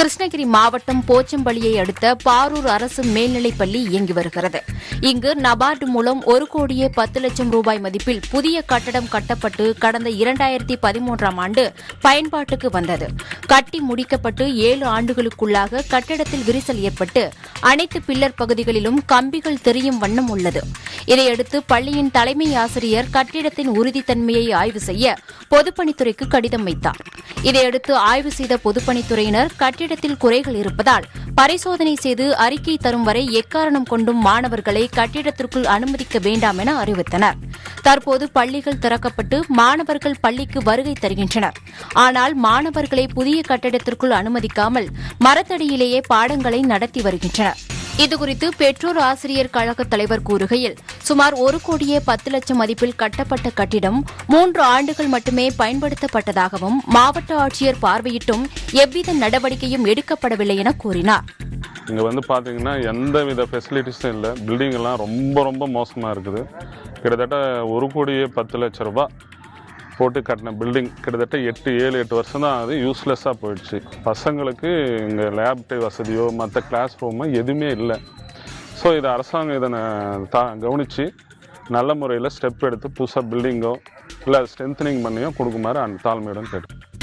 கிருஷ்ணகிரி மாவட்டம் போச்சம்பள்ளியை அடுத்த பாரூர் அரசு மேல்நிலைப்பள்ளி இயங்கி வருகிறது இங்கு நபார்டு மூலம் ஒரு கோடியே பத்து லட்சம் ரூபாய் மதிப்பில் புதிய கட்டடம் கட்டப்பட்டு கடந்த இரண்டாயிரத்தி பதிமூன்றாம் ஆண்டு பயன்பாட்டுக்கு வந்தது கட்டி முடிக்கப்பட்டு ஏழு ஆண்டுகளுக்குள்ளாக கட்டடத்தில் விரிசல் ஏற்பட்டு அனைத்து பில்லர் பகுதிகளிலும் கம்பிகள் தெரியும் வண்ணம் உள்ளது இதையடுத்து பள்ளியின் தலைமை ஆசிரியர் கட்டிடத்தின் உறுதித்தன்மையை ஆய்வு செய்ய பொதுப்பணித்துறைக்கு கடிதம் வைத்தார் இதையடுத்து ஆய்வு செய்த பொதுப்பணித்துறையினர் கட்டிடத்தில் குறைகள் இருப்பதால் பரிசோதனை செய்து அறிக்கை தரும் வரை எக்காரணம் கொண்டும் மாணவர்களை கட்டிடத்திற்குள் அனுமதிக்க வேண்டாம் என அறிவித்தனர் தற்போது பள்ளிகள் திறக்கப்பட்டு மாணவர்கள் பள்ளிக்கு வருகை தருகின்றனர் ஆனால் மாணவர்களை புதிய கட்டிடத்திற்குள் அனுமதிக்காமல் மரத்தடியிலேயே பாடங்களை நடத்தி வருகின்றனர் இதுகுறித்து பெற்றோர் ஆசிரியர் கழக தலைவர் கூறுகையில் சுமார் ஒரு கோடியே பத்து லட்சம் மதிப்பில் கட்டப்பட்ட கட்டிடம் மூன்று ஆண்டுகள் மட்டுமே பயன்படுத்தப்பட்டதாகவும் மாவட்ட ஆட்சியர் பார்வையிட்டும் எவ்வித நடவடிக்கையும் எடுக்கப்படவில்லை என கூறினார் இங்கே வந்து பார்த்தீங்கன்னா எந்த வித ஃபெசிலிட்டிஸும் இல்லை பில்டிங் எல்லாம் ரொம்ப ரொம்ப மோசமாக இருக்குது கிட்டத்தட்ட ஒரு கோடியே பத்து லட்ச ரூபாய் போட்டு கட்டின பில்டிங் கிட்டத்தட்ட எட்டு ஏழு எட்டு வருஷம் தான் அது யூஸ்லெஸ்ஸாக போயிடுச்சு பசங்களுக்கு இங்கே லேப் வசதியோ மற்ற கிளாஸ் ரூமோ எதுவுமே இல்லை ஸோ இதை அரசாங்கம் இதனை தா கவனித்து நல்ல முறையில் ஸ்டெப் எடுத்து புதுசாக பில்டிங்கோ இல்லை ஸ்ட்ரென்தனிங் பண்ணியோ கொடுக்குமாறு அந்த தாழ்மையுடன் கேட்டு